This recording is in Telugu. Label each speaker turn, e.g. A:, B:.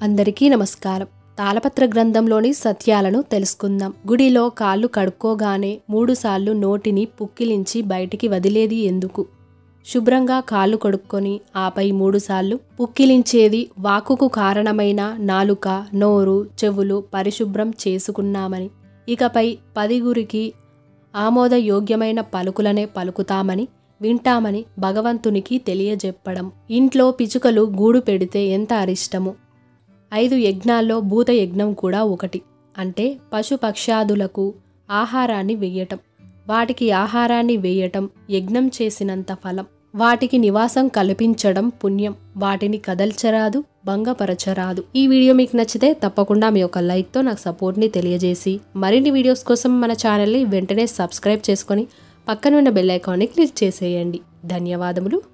A: అందరికీ నమస్కారం తాళపత్ర గ్రంథంలోని సత్యాలను తెలుసుకుందాం గుడిలో కాళ్ళు కడుక్కోగానే మూడుసార్లు నోటిని పుక్కిలించి బయటికి వదిలేది ఎందుకు శుభ్రంగా కాళ్ళు కడుక్కొని ఆపై మూడుసార్లు పుక్కిలించేది వాకుకు కారణమైన నాలుక నోరు చెవులు పరిశుభ్రం చేసుకున్నామని ఇకపై పదిగురికి ఆమోదయోగ్యమైన పలుకులనే పలుకుతామని వింటామని భగవంతునికి తెలియజెప్పడం ఇంట్లో పిచుకలు గూడు పెడితే ఎంత అరిష్టము ఐదు యజ్ఞాల్లో భూత యజ్ఞం కూడా ఒకటి అంటే పశుపక్షాదులకు ఆహారాన్ని వేయటం వాటికి ఆహారాన్ని వేయటం యజ్ఞం చేసినంత ఫలం వాటికి నివాసం కల్పించడం పుణ్యం వాటిని కదల్చరాదు భంగపరచరాదు ఈ వీడియో మీకు నచ్చితే తప్పకుండా మీ యొక్క లైక్తో నాకు సపోర్ట్ని తెలియజేసి మరిన్ని వీడియోస్ కోసం మన ఛానల్ని వెంటనే సబ్స్క్రైబ్ చేసుకొని పక్కన ఉన్న బెల్ ఐకాన్ని క్లిక్ చేసేయండి ధన్యవాదములు